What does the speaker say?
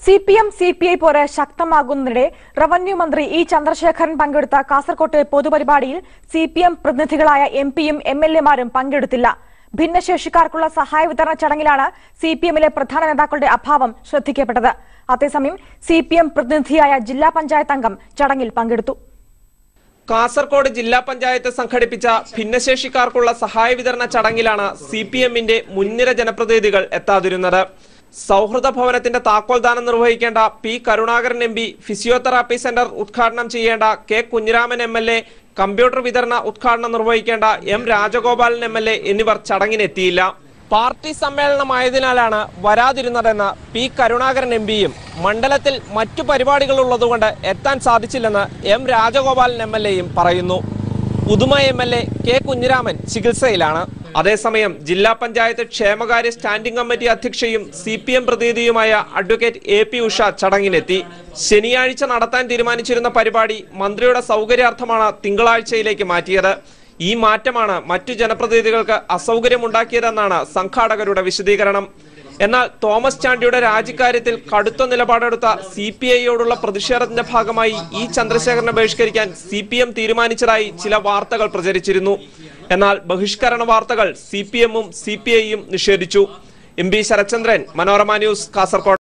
C P M C P I പോര് ശക്തമാകുന്നതിനിടെ revenue മന്ത്രി ഇ ചന്ദ്രശേഖരൻ പങ്കെടുത്ത കാസർകോട്ടെ പൊതുപരിപാടിയിൽ സി പി എം പ്രതിനിധികളായ എം പിയും എം എൽ എമാരും പങ്കെടുത്തില്ല ഭിന്നശേഷിക്കാർക്കുള്ള സഹായ വിതരണ ചടങ്ങിലാണ് സി പി എമ്മിലെ പ്രധാന നേതാക്കളുടെ അഭാവം ശ്രദ്ധിക്കപ്പെട്ടത് അതേസമയം സി പി എം പ്രതിനിധിയായ ജില്ലാ പഞ്ചായത്ത് അംഗം ചടങ്ങിൽ പങ്കെടുത്തു കാസർകോട് ജില്ലാ പഞ്ചായത്ത് സംഘടിപ്പിച്ച ഭിന്നശേഷിക്കാർക്കുള്ള സഹായ വിതരണ ചടങ്ങിലാണ് സി പി എമ്മിന്റെ മുൻനിര ജനപ്രതിനിധികൾ എത്താതിരുന്നത് സൗഹൃദ ഭവനത്തിന്റെ താക്കോൽദാനം നിർവഹിക്കേണ്ട P Karunakaran M P physiotherapy centre ഉദ്ഘാടനം ചെയ്യേണ്ട K Kunhiraman M L A computer വിതരണ ഉദ്ഘാടനം നിർവഹിക്കേണ്ട M Rajagopalan M L A എന്നിവർ ചടങ്ങിനെത്തിയില്ല പാർട്ടി സമ്മേളനമായതിനാലാണ് വരാതിരുന്നതെന്ന് പി കരുണാകരൻ എം പിയും മണ്ഡലത്തിൽ മറ്റു പരിപാടികൾ ഉള്ളതുകൊണ്ട് എത്താൻ സാധിച്ചില്ലെന്ന് എം രാജഗോപാലൻ എം എൽ എയും പറയുന്നു Uduma M L A K Kunhiraman ചികിത്സയിലാണ് അതേസമയം ജില്ലാ പഞ്ചായത്ത് ക്ഷേമകാര്യ സ്റ്റാൻഡിംഗ് കമ്മിറ്റി അധ്യക്ഷയും സി പി എം പ്രതിനിധിയുമായ അഡ്വക്കേറ്റ് എ പി ഉഷ ചടങ്ങിനെത്തി ശനിയാഴ്ച നടത്താൻ തീരുമാനിച്ചിരുന്ന പരിപാടി മന്ത്രിയുടെ സൗകര്യാർത്ഥമാണ് തിങ്കളാഴ്ചയിലേക്ക് മാറ്റിയത് ഈ മാറ്റമാണ് മറ്റു ജനപ്രതിനിധികൾക്ക് അസൗകര്യമുണ്ടാക്കിയതെന്നാണ് സംഘാടകരുടെ വിശദീകരണം എന്നാൽ തോമസ് ചാണ്ടിയുടെ രാജിക്കാര്യത്തിൽ കടുത്ത നിലപാടെടുത്ത സി പി ഐയോടുള്ള പ്രതിഷേധത്തിന്റെ ഭാഗമായി ഇ ചന്ദ്രശേഖരനെ ബഹിഷ്കരിക്കാൻ സി പി എം തീരുമാനിച്ചതായി ചില വാർത്തകൾ പ്രചരിച്ചിരുന്നു എന്നാൽ ബഹിഷ്കരണ വാർത്തകൾ സി പി എമ്മും സി പി ഐയും നിഷേധിച്ചു M P Sarathchandran Manorama news Kasaragod